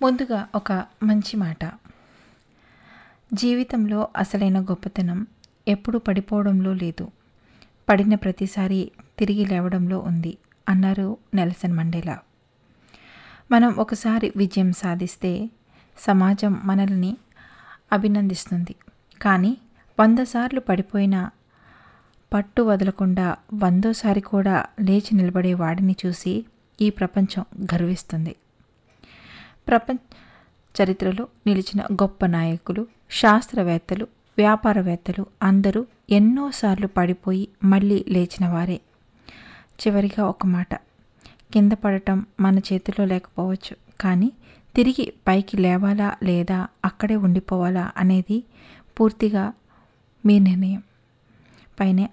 ముందుగా ఒక మంచి మాట జీవితంలో అసలైన గొప్పతనం ఎప్పుడు పడిపోవడంలో లేదు పడిన ప్రతిసారి తిరిగి లేవడంలో ఉంది అన్నారు నెల్సన్ మండేలా మనం ఒకసారి విజయం సాధిస్తే సమాజం మనల్ని అభినందిస్తుంది కానీ వంద సార్లు పడిపోయినా పట్టు వదలకుండా వందోసారి కూడా లేచి నిలబడే వాడిని చూసి ఈ ప్రపంచం గర్విస్తుంది ప్రపంచ చరిత్రలో నిలిచిన గొప్ప నాయకులు శాస్త్రవేత్తలు వ్యాపారవేత్తలు అందరూ ఎన్నోసార్లు పడిపోయి మళ్ళీ లేచిన వారే చివరిగా ఒక మాట కింద పడటం మన చేతిలో లేకపోవచ్చు కానీ తిరిగి పైకి లేవాలా లేదా అక్కడే ఉండిపోవాలా అనేది పూర్తిగా మీ నిర్ణయం పైనే